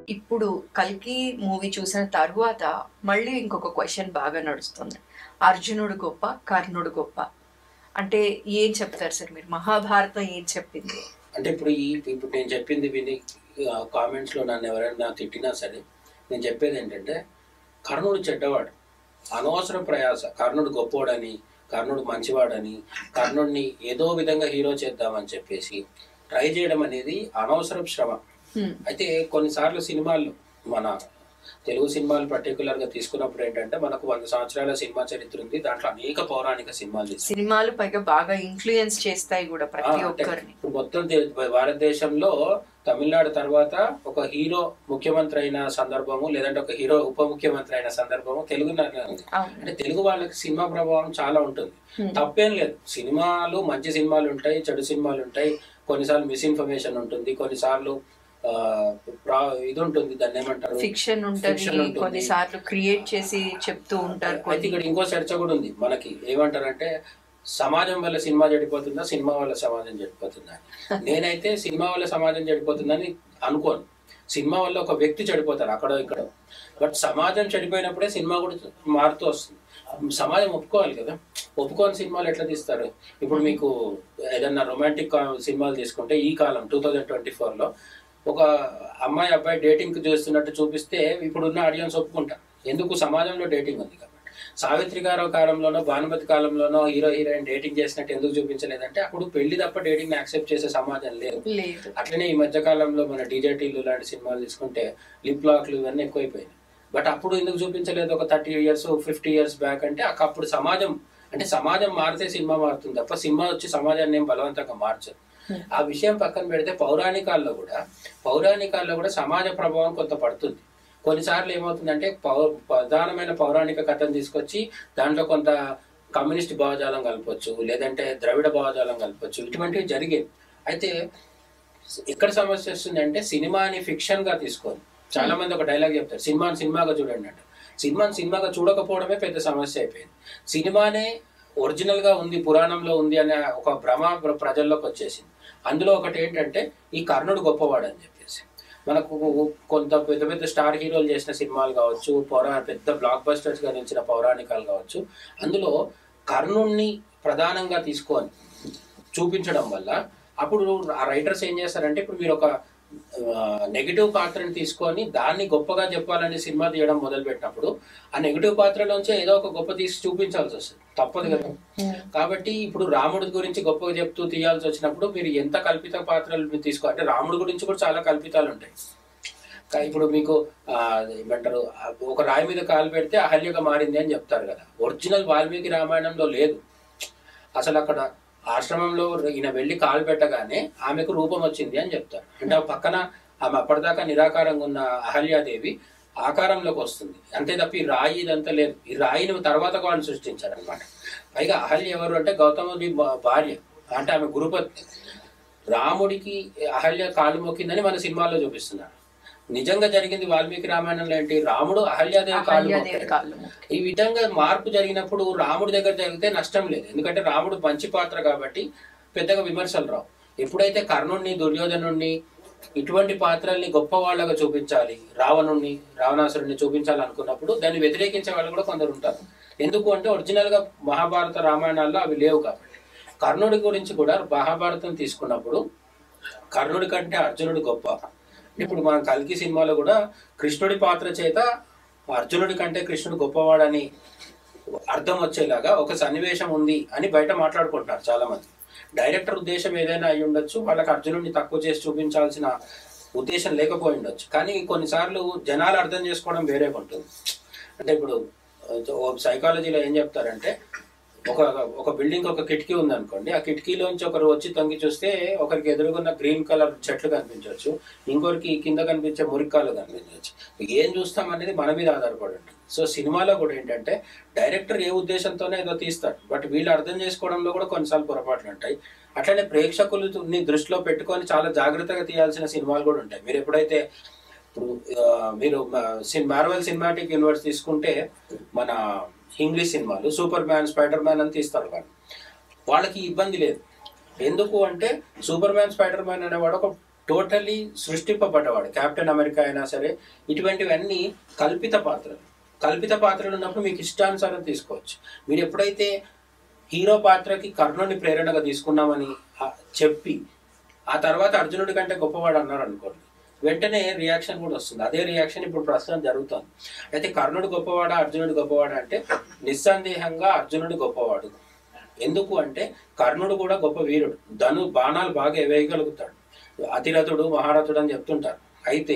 ఇప్పుడు కల్కి మూవీ చూసిన తర్వాత మళ్ళీ ఇంకొక క్వశ్చన్ బాగా నడుస్తుంది అర్జునుడు గొప్ప కర్ణుడు గొప్ప అంటే ఏం చెప్తారు సార్ మీరు మహాభారతం ఏం చెప్పింది అంటే ఇప్పుడు ఈ ఇప్పుడు నేను చెప్పింది విని కామెంట్స్లో నన్ను ఎవరైనా తిట్టినా సరే నేను చెప్పేది ఏంటంటే కర్ణుడు చెడ్డవాడు అనవసర ప్రయాస కర్ణుడు గొప్పోడని కర్ణుడు మంచివాడని కర్ణుడిని ఏదో విధంగా హీరో చేద్దామని చెప్పేసి ట్రై చేయడం అనేది అనవసరం శ్రమ హ్మ్. అయితే కొన్నిసార్లు సినిమాలు మన తెలుగు సినిమాలు పర్టికులర్ గా తీసుకున్నప్పుడు ఏంటంటే మనకు వంద సంవత్సరాల సినిమా చరిత్ర ఉంది దాంట్లో అనేక పౌరాణిక సినిమాలు తీస్తారు సినిమాలు పైగా బాగా ఇన్ఫ్లుయెన్స్ చేస్తాయి కూడా ఆ, ప్రతి అంటే ఒక్కరిని ఇప్పుడు మొత్తం తే- భారతదేశంలో తమిళనాడు తర్వాత ఒక హీరో ముఖ్యమంత్రి అయిన సందర్భము లేదంటే ఒక హీరో ఉప ముఖ్యమంత్రి అయిన సందర్భము తెలుగు ఉంది అవును అంటే తెలుగు వాళ్ళకి సినిమా ప్రభావం చాలా ఉంటుంది హ్మ్. తప్పేం లేదు సినిమాలు మంచి సినిమాలు ఉంటాయి చెడు సినిమాలు ఉంటాయి కొన్నిసార్లు మిస్ఇన్ఫర్మేషన్ ఉంటుంది కొన్నిసార్లు ఆ, ప్రా- ఇది ఉంటుంది దాన్ని ఏమంటారు ఫిక్షన్ Fiction ఉంటది ఉంటుంది. కొన్నిసార్లు క్రియేట్ చేసి చెప్తూ ఉంటారు అయితే కొన్ని ఇక్కడ ఇంకో చర్చ కూడా ఉంది మనకి ఏమంటారంటే సమాజం వల్ల సినిమా చెడిపోతుందా సినిమా వల్ల సమాజం చెడిపోతుందా అని. నేనైతే సినిమా వల్ల సమాజం చెడిపోతుందని అనుకోను సినిమా వల్ల ఒక వ్యక్తి చెడిపోతారు అక్కడ ఇక్కడ బట్ సమాజం చెడిపోయినప్పుడే సినిమా కూడా మారుతూ వస్తుంది సమాజం ఒప్పుకోవాలి కదా ఒప్పుకోని సినిమాలు ఎట్లా తీస్తారు ఇప్పుడు మీకు ఏదన్నా రొమాంటిక్ సినిమాలు తీసుకుంటే ఈ కాలం టూ థౌజండ్ ట్వంటీ ఫోర్లో ఒక అమ్మాయి అబ్బాయి డేటింగ్ చేస్తున్నట్టు చూపిస్తే ఇప్పుడున్న ఆడియన్స్ ఒప్పుకుంటారు ఎందుకు సమాజంలో డేటింగ్ ఉంది కాబట్టి సావిత్రి గారు కాలంలోనో భానుమతి కాలంలోనో హీరో హీరోయిన్ డేటింగ్ చేసినట్టు ఎందుకు చూపించలేదంటే అప్పుడు పెళ్లి తప్ప డేటింగ్ యాక్సెప్ట్ చేసే సమాజం లేదు లేదు అట్లనే ఈ మధ్య కాలంలో మన డీజేటీలు లాంటి సినిమాలు తీసుకుంటే లిప్ లాక్లు ఇవన్నీ ఎక్కువైపోయినాయి బట్ అప్పుడు ఎందుకు చూపించలేదు ఒక thirty years fifty years back అంటే అక్క- అప్పుడు సమాజం అంటే సమాజం మారితే సినిమా మారుతుంది తప్ప సినిమా వచ్చి సమాజాన్ని ఏం బలవంతంగా మార్చదు ఆ విషయం పక్కన పెడితే పౌరాణికాల్లో కూడా పౌరాణికాల్లో కూడా సమాజ ప్రభావం కొంత పడుతుంది కొన్నిసార్లు ఏమవుతుందంటే పౌ ప్రధానమైన పౌరాణిక కథను తీసుకొచ్చి దాంట్లో కొంత కమ్యూనిస్ట్ భావజాలం కలపొచ్చు లేదంటే ద్రవిడ భావజాలం కలపొచ్చు ఇటువంటివి జరిగేవి అయితే ఎక్కడ సమస్య వస్తుంది అంటే సినిమాని ఫిక్షన్ గా తీసుకొని చాలా మంది ఒక డైలాగ్ చెప్తారు సినిమాని సినిమాగా చూడండి అంటే సినిమాని సినిమాగా చూడకపోవడమే పెద్ద సమస్య అయిపోయింది సినిమానే ఒరిజినల్ గా ఉంది పురాణంలో ఉంది అనే ఒక భ్రమ ప్ర- ప్రజల్లోకి వచ్చేసింది అందులో ఒకటి ఏంటంటే ఈ కర్ణుడు గొప్పవాడు అని చెప్పేసి మనకు కొంత పెద్ద పెద్ద స్టార్ హీరోలు చేసిన సినిమాలు కావచ్చు పౌరా పెద్ద బ్లాక్ బస్టర్స్ గా నిలిచిన పౌరాణికాలు కావచ్చు అందులో కర్ణుణ్ణి ప్రధానంగా తీసుకొని చూపించడం వల్ల అప్పుడు ఆ రైటర్స్ ఏం చేస్తారంటే ఇప్పుడు మీరు ఒక నెగిటివ్ పాత్రని తీసుకొని దాన్ని గొప్పగా చెప్పాలని సినిమా తీయడం మొదలు పెట్టినప్పుడు ఆ నెగిటివ్ పాత్రలోంచే ఏదో ఒక గొప్ప తీసి చూపించాల్సి వస్తుంది తప్పదు కదా కాబట్టి ఇప్పుడు రాముడి గురించి గొప్పగా చెప్తూ తీయాల్సి వచ్చినప్పుడు మీరు ఎంత కల్పిత పాత్రలు మీరు తీసుకో అంటే రాముడి గురించి కూడా చాలా కల్పితాలు ఉంటాయి కా- ఇప్పుడు మీకు ఆ, ఏమంటారు ఆ, ఒక రాయి మీద కాలు పెడితే అహల్యగా మారింది అని చెప్తారు కదా ఒరిజినల్ వాల్మీకి రామాయణంలో లేదు అసలు అక్కడ ఆశ్రమంలో ఈయన వెళ్ళి కాలు పెట్టగానే ఆమెకు రూపం వచ్చింది అని చెప్తారు అంటే ఆ పక్కన ఆమె అప్పటిదాకా నిరాకారంగా ఉన్న అహల్యాదేవి ఆకారంలోకి వస్తుంది అంతే తప్ప ఈ రాయి ఇదంతా లేదు ఈ రాయిని తర్వాత వాళ్ళు సృష్టించారు అనమాట పైగా అహల్య ఎవరు అంటే గౌతముడి భా- భార్య అంటే ఆమె గురుపత్ని రాముడికి అహల్య కాలు మొక్కిందని మన సినిమాల్లో చూపిస్తున్నారు నిజంగా జరిగింది వాల్మీకి రామాయణంలో ఏంటి రాముడు అహల్యాదేవి కాలు అహల్యాదేవి మొక్కాడు. కాళ్ళు ఈ విధంగా మార్పు జరిగినప్పుడు రాముడి దగ్గర జరిగితే నష్టం లేదు ఎందుకంటే రాముడు మంచి పాత్ర కాబట్టి పెద్దగా విమర్శలు రావు ఎప్పుడైతే కర్ణుణ్ణి దుర్యోధనుణ్ణి ఇటువంటి పాత్రల్ని గొప్ప వాళ్ళగా చూపించాలి రావణుణ్ణి రావణాసురుణ్ణి చూపించాలి అనుకున్నప్పుడు దాన్ని వ్యతిరేకించే వాళ్ళు కూడా కొందరు ఉంటారు ఎందుకు అంటే ఒరిజినల్ గా మహాభారత రామాయణాల్లో అవి లేవు కాబట్టి కర్ణుడి గురించి కూడా మహాభారతం తీసుకున్నప్పుడు కర్ణుడి కంటే అర్జునుడు గొప్ప ఇప్పుడు మనం కల్కి సినిమాలో కూడా కృష్ణుడి పాత్ర చేత అర్జునుడి కంటే కృష్ణుడు గొప్పవాడని అర్థం వచ్చేలాగా ఒక సన్నివేశం ఉంది అని బయట మాట్లాడుకుంటున్నారు చాలా మంది డైరెక్టర్ ఉద్దేశం ఏదైనా అయి ఉండొచ్చు వాళ్ళకి అర్జునుడిని తక్కువ చేసి చూపించాల్సిన ఉద్దేశం లేకపోయి ఉండొచ్చు కానీ కొన్నిసార్లు జనాలు అర్థం చేసుకోవడం వేరే ఉంటుంది అంటే ఇప్పుడు సైకాలజీలో ఏం చెప్తారంటే ఒక ఒక బిల్డింగ్ ఒక కిటికీ ఉంది అనుకోండి ఆ కిటికీలోంచి ఒకరు వచ్చి తొంగి చూస్తే ఒకరికి ఎదురుగున్న గ్రీన్ కలర్ చెట్లు కనిపించవచ్చు ఇంకొకరికి కింద కనిపించే మురికాలు కనిపించవచ్చు ఏం చూస్తాం అనేది మన మీద ఆధారపడి ఉంటుంది సో సినిమాలో కూడా ఏంటంటే డైరెక్టర్ ఏ ఉద్దేశంతోనే ఏదో తీస్తాడు బట్ వీళ్ళు అర్థం చేసుకోవడంలో కూడా కొన్నిసార్లు పొరపాట్లు ఉంటాయి అట్లనే ప్రేక్షకులని దృష్టిలో పెట్టుకొని చాలా జాగ్రత్తగా తీయాల్సిన సినిమాలు కూడా ఉంటాయి మీరు ఎప్పుడైతే ఇప్పుడు ఆ, మీరు మార్వెల్ సినిమాటిక్ యూనివర్స్ తీసుకుంటే మన ఇంగ్లీష్ సినిమాలు సూపర్ మ్యాన్ స్పైడర్ మ్యాన్ అని తీస్తారు వాళ్ళు వాళ్ళకి ఇబ్బంది లేదు ఎందుకు అంటే సూపర్ మ్యాన్ స్పైడర్ మ్యాన్ అనేవాడు ఒక టోటలీ సృష్టింపబడ్డవాడు కెప్టెన్ అమెరికా అయినా సరే ఇటువంటివన్నీ కల్పిత పాత్రలు కల్పిత పాత్రలు ఉన్నప్పుడు మీకు ఇష్టానుసారం తీసుకోవచ్చు మీరు ఎప్పుడైతే హీరో పాత్రకి కర్ణుని ప్రేరణగా తీసుకున్నామని ఆ చెప్పి ఆ తర్వాత అర్జునుడి కంటే గొప్పవాడు అన్నారు అనుకోండి వెంటనే రియాక్షన్ కూడా వస్తుంది అదే రియాక్షన్ ఇప్పుడు ప్రస్తుతం జరుగుతుంది అయితే కర్ణుడు గొప్పవాడా అర్జునుడు గొప్పవాడా అంటే నిస్సందేహంగా అర్జునుడు గొప్పవాడు ఎందుకు అంటే కర్ణుడు కూడా గొప్ప వీరుడు ధను బాణాలు బాగా వేయగలుగుతాడు అతిరథుడు మహారథుడు అని చెప్తుంటారు అయితే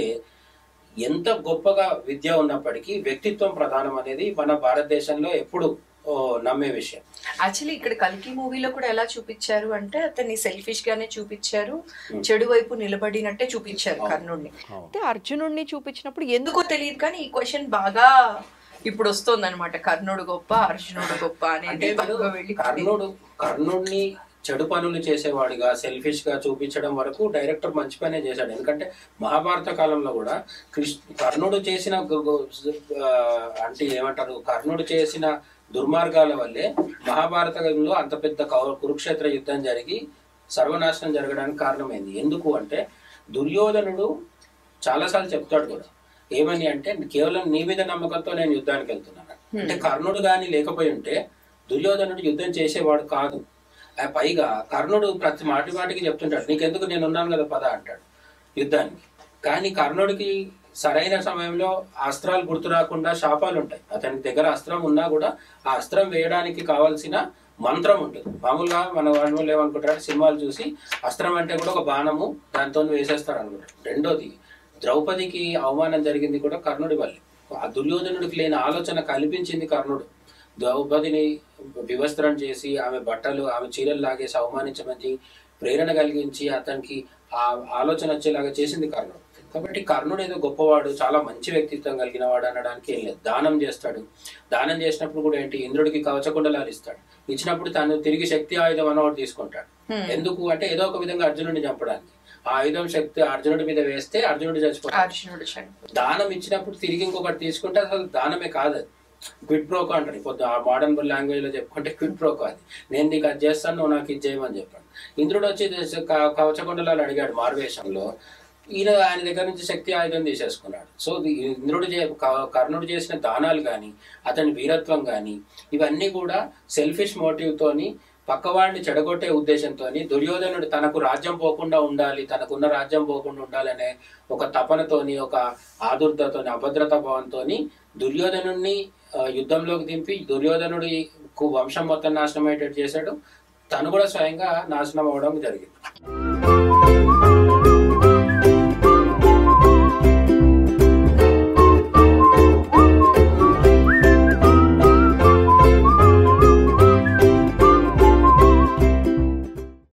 ఎంత గొప్పగా విద్య ఉన్నప్పటికీ వ్యక్తిత్వం ప్రధానం అనేది మన భారతదేశంలో ఎప్పుడు ఓ, నమ్మే విషయం యాక్చువల్లీ ఇక్కడ కల్కి మూవీలో కూడా ఎలా చూపించారు అంటే అతన్ని సెల్ఫిష్ గానే చూపించారు చెడు వైపు నిలబడినట్టే చూపించారు కర్ణుడిని అంటే అర్జునుడిని చూపించినప్పుడు ఎందుకో తెలియదు కానీ ఈ క్వశ్చన్ బాగా ఇప్పుడు వస్తుంది అనమాట కర్ణుడు గొప్ప అర్జునుడు గొప్ప అంటే అనేది ఇప్పుడు బాగా వెళ్ళి కర్ణుడు కర్ణుడిని చెడు పనులు చేసేవాడిగా సెల్ఫిష్ గా చూపించడం వరకు డైరెక్టర్ మంచి పనే చేశాడు ఎందుకంటే మహాభారత కాలంలో కూడా కృష్ణ కర్ణుడు చేసిన గు- గు- ఆ, అంటే ఏమంటారు కర్ణుడు చేసిన దుర్మార్గాల వల్లే మహాభారతంలో అంత పెద్ద కౌ- కురుక్షేత్ర యుద్ధం జరిగి సర్వనాశనం జరగడానికి కారణమైంది ఎందుకు అంటే దుర్యోధనుడు చాలాసార్లు చెప్తాడు కూడా ఏమని అంటే కేవలం నీ మీద నమ్మకంతో నేను యుద్ధానికి వెళ్తున్నాను అంటే కర్ణుడు గాని లేకపోయి ఉంటే దుర్యోధనుడు యుద్ధం చేసేవాడు కాదు ఆ పైగా కర్ణుడు ప్రతి మాటి మాటికి చెప్తుంటాడు నీకెందుకు నేను ఉన్నాను కదా పద అంటాడు యుద్ధానికి కానీ కర్ణుడికి సరైన సమయంలో అస్త్రాలు గుర్తు రాకుండా శాపాలు ఉంటాయి అతని దగ్గర అస్త్రం ఉన్నా కూడా ఆ అస్త్రం వేయడానికి కావాల్సిన మంత్రం ఉంటుంది మామూలుగా మన వాళ్ళు ఏమనుకుంటారు సినిమాలు చూసి అస్త్రం అంటే కూడా ఒక బాణము దాంతో వేసేస్తారు అనుకుంటారు రెండోది ద్రౌపదికి అవమానం జరిగింది కూడా కర్ణుడి వల్లే ఆ దుర్యోధనుడికి లేని ఆలోచన కల్పించింది కర్ణుడు ద్రౌపదిని వివస్త్రం చేసి ఆమె బట్టలు ఆమె చీరలు లాగేసి అవమానించమని ప్రేరణ కలిగించి అతనికి ఆ ఆలోచన వచ్చేలాగా చేసింది కర్ణుడు కాబట్టి కర్ణుడు ఏదో గొప్పవాడు చాలా మంచి వ్యక్తిత్వం కలిగిన వాడు అనడానికి ఏం లేదు దానం చేస్తాడు దానం చేసినప్పుడు కూడా ఏంటి ఇంద్రుడికి కవచకుండలాలు ఇస్తాడు ఇచ్చినప్పుడు తను తిరిగి శక్తి ఆయుధం అన్నవాడు తీసుకుంటాడు ఎందుకు అంటే ఏదో ఒక విధంగా అర్జునుడిని చంపడానికి ఆ ఆయుధం శక్తి అర్జునుడి మీద వేస్తే అర్జునుడు చచ్చిపోతాడు అర్జునుడు చనిపోయాడు. దానం ఇచ్చినప్పుడు తిరిగి ఇంకొకటి తీసుకుంటే అసలు దానమే కాదు అది క్విట్ ప్రోకో అంటారు ఇప్పుడు ఆ మోడర్న్ లాంగ్వేజ్ లో చెప్పుకుంటే క్విట్ ప్రోకో అది నేను నీకు అది చేస్తాను నువ్వు నాకు ఇది చేయమని చెప్పాడు ఇంద్రుడు వచ్చి దేశ- క- కవచకుండలాలు అడిగాడు మారువేషంలో ఈయన ఆయన దగ్గర నుంచి శక్తి ఆయుధం తీసేసుకున్నాడు సో ఇది ఇంద్రుడు చే క- కర్ణుడు చేసిన దానాలు కానీ అతని వీరత్వం కానీ ఇవన్నీ కూడా సెల్ఫిష్ మోటివ్ తోని పక్కవాడిని చెడగొట్టే ఉద్దేశంతో దుర్యోధనుడు తనకు రాజ్యం పోకుండా ఉండాలి తనకున్న రాజ్యం పోకుండా ఉండాలనే ఒక తపనతోని ఒక ఆదుర్దతోని అభద్రత భావంతోని దుర్యోధనుడిని ఆ, యుద్ధంలోకి దింపి దుర్యోధనుడి కు వంశం మొత్తం నాశనం అయ్యేటట్టు చేశాడు తను కూడా స్వయంగా నాశనం అవడం జరిగింది